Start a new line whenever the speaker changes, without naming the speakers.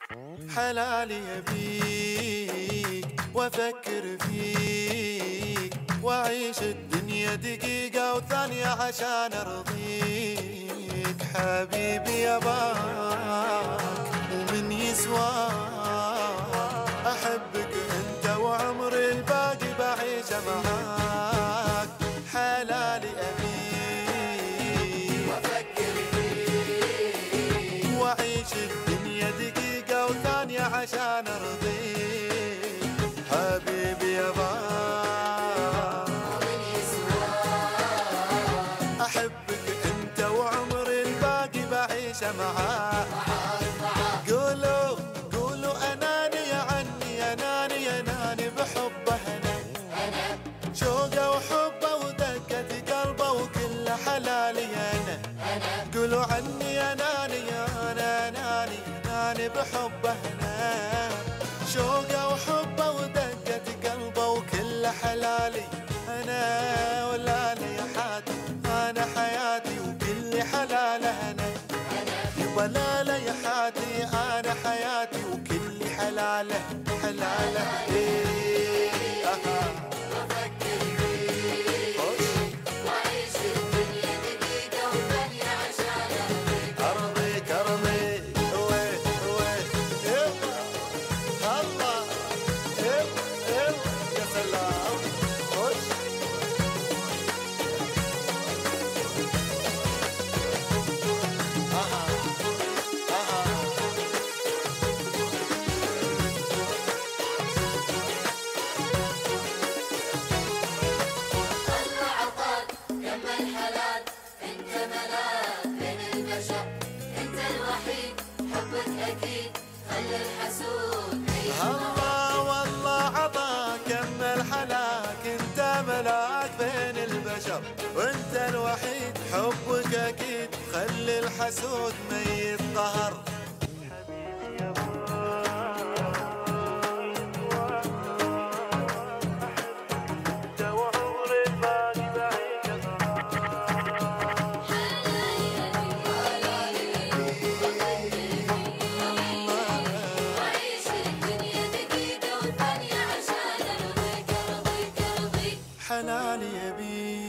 حلالي يبيك وافكر فيك واعيش الدنيا دقيقة وثانية عشان ارضيك حبيبي يباك ومن يسواك احبك انت وعمري الباقي بعيشه معاك حلالي ابيك
وافكر فيك
واعيش الدنيا دقيقة وثانية عشان ارضيك حبيبي يباك
ومن يسواك
احبك انت وعمري الباقي بعيشه معاك
معاك معاك
قولوا قولوا اناني عني اناني اناني بحبه انا
أنا
شوقه وحبه ودقة قلبه وكل حلالي انا
أنا
قولوا عني اناني انا اناني اناني بحبه انا شوقه وحبه ودقة قلبه وكل حلالي انا ولا لي حياتي انا حياتي وكل حلاله انا يبا لا لا يا حياتي انا حياتي وكل حلاله حلاله إيه أها.
وافكر فيك
خش
وأعيش الدنيا دقيقة وثانية عشان أرضيك
ارضيك ارضيك وي وي يلا الله يلا يلا يا سلام خش اها اها
الله عطاك كم الحلال انت ملاك بين البشر انت الوحيد حبك اكيد خلى الحسود يعيش
الله والله عطاك كم الحلاك انت ملاك بين البشر وانت الوحيد حبك اكيد خلي الحسود ميت قهر
وعيش الدنيا دقيقة وثانية عشان ارضيك ارضيك ارضيك
حلالي يبيك